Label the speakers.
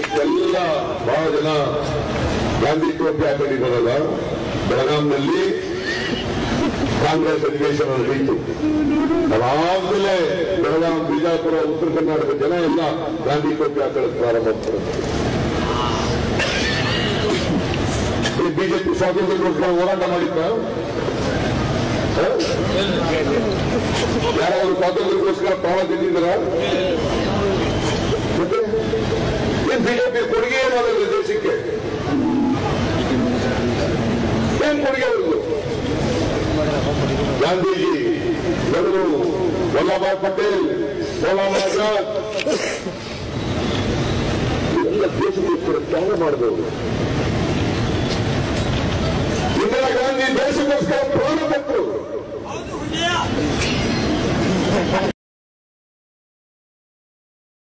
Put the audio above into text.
Speaker 1: ಎಲ್ಲ ಬಹಳ ಜನ ಗಾಂಧಿ ಟೋಪಿ ಹಾಕೊಂಡಿದ್ದಾರಲ್ಲ ಬೆಳಗಾಂನಲ್ಲಿ ಕಾಂಗ್ರೆಸ್ ಅಧಿವೇಶನ ನಡೆಯಿತು ಅದಾದ್ಮೇಲೆ ಬೆಳಗಾಂ ಬಿಜಾಪುರ ಉತ್ತರ ಕರ್ನಾಟಕ ಜನ ಎಲ್ಲ ಗಾಂಧಿ ಟೋಪಿ ಹಾಕೊಳ್ಳೋಕೆ ಪ್ರಾರಂಭ ಮಾಡ್ತಾರೆ ಈ ಬಿಜೆಪಿ ಸ್ವಾತಂತ್ರ್ಯಕ್ಕೋಸ್ಕರ ಹೋರಾಟ ಮಾಡಿದ್ದ ಯಾರಾದ್ರು ಸ್ವಾತಂತ್ರ್ಯಕ್ಕೋಸ್ಕರ ಪ್ರಾಣ ತಿಂದಿದ್ರ ಮತ್ತೆ ಏನ್ ಬಿಜೆಪಿ ಕೊಡುಗೆ ಏನಾದ್ರೆ ದೇಶಕ್ಕೆ ಏನ್ ಕೊಡುಗೆ ಅವ್ರದ್ದು ಗಾಂಧೀಜಿ ನೆಹರು ವಲ್ಲಭಾಯ್ ಪಟೇಲ್ ಮೌಲಾನ ಆಜಾದ್ ಎಲ್ಲ ದೇಶಕ್ಕೋಸ್ಕರ ತ್ಯಾಗ ಮಾಡಿದವರು